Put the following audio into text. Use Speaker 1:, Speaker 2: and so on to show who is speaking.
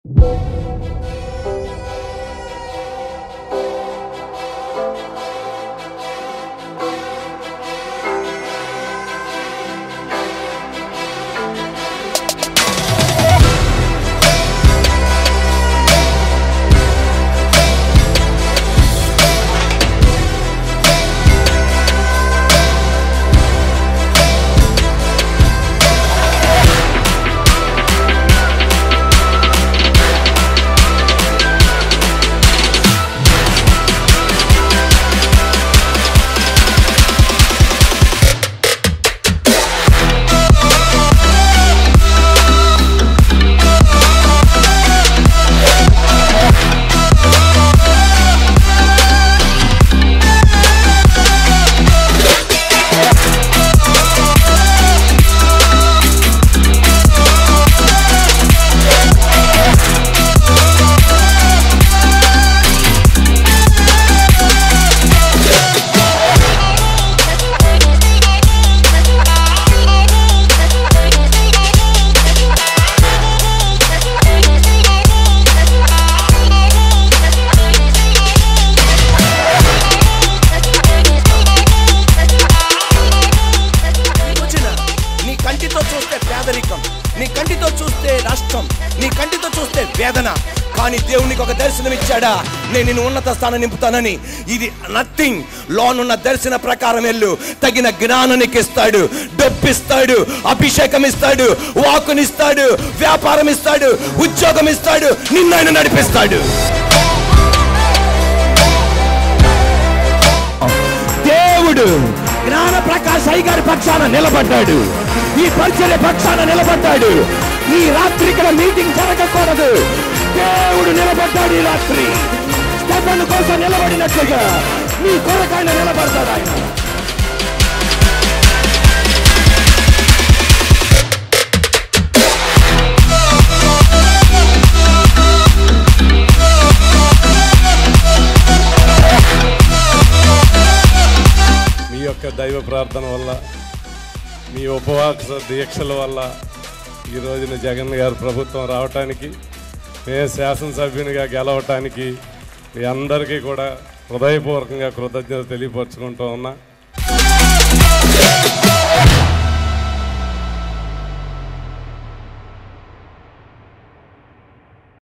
Speaker 1: వచ్చిన నీ కంటితో చూస్తే పేదరికం నీ కంటితో చూస్తే రాష్ట్రం నీ కంటితో చూస్తే వేదన కానీ దేవునికి ఒక దర్శనం ఇచ్చాడా నేను నిన్ను ఉన్నత స్థానం నింపుతానని ఇది నథింగ్ లోనున్న దర్శన ప్రకారం వెళ్ళు తగిన జ్ఞానానికి ఇస్తాడు డబ్బిస్తాడు అభిషేకం ఇస్తాడు వాకునిస్తాడు వ్యాపారం ఇస్తాడు ఉద్యోగం ఇస్తాడు నిన్ను ఆయన నడిపిస్తాడు దేవుడు జ్ఞాన ప్రకాశ్ అయ్య గారి పక్షాన నిలబడ్డాడు ఈ పరిచర్య పక్షాన నిలబడ్డాడు ఈ రాత్రి ఇక్కడ మీటింగ్ జరగకూడదు దేవుడు నిలబడ్డాడు ఈ రాత్రి స్టెఫన్ కోసం నిలబడినట్లుగా మీ కొరకాయన నిలబడతాడు ఆయన
Speaker 2: మీ యొక్క దైవ ప్రార్థన వల్ల మీ ఉపవాస దీక్షల వల్ల ఈ రోజున జగన్ గారు ప్రభుత్వం రావటానికి నేను శాసనసభ్యునిగా గెలవటానికి మీ అందరికీ కూడా హృదయపూర్వకంగా కృతజ్ఞత తెలియపరుచుకుంటూ ఉన్నా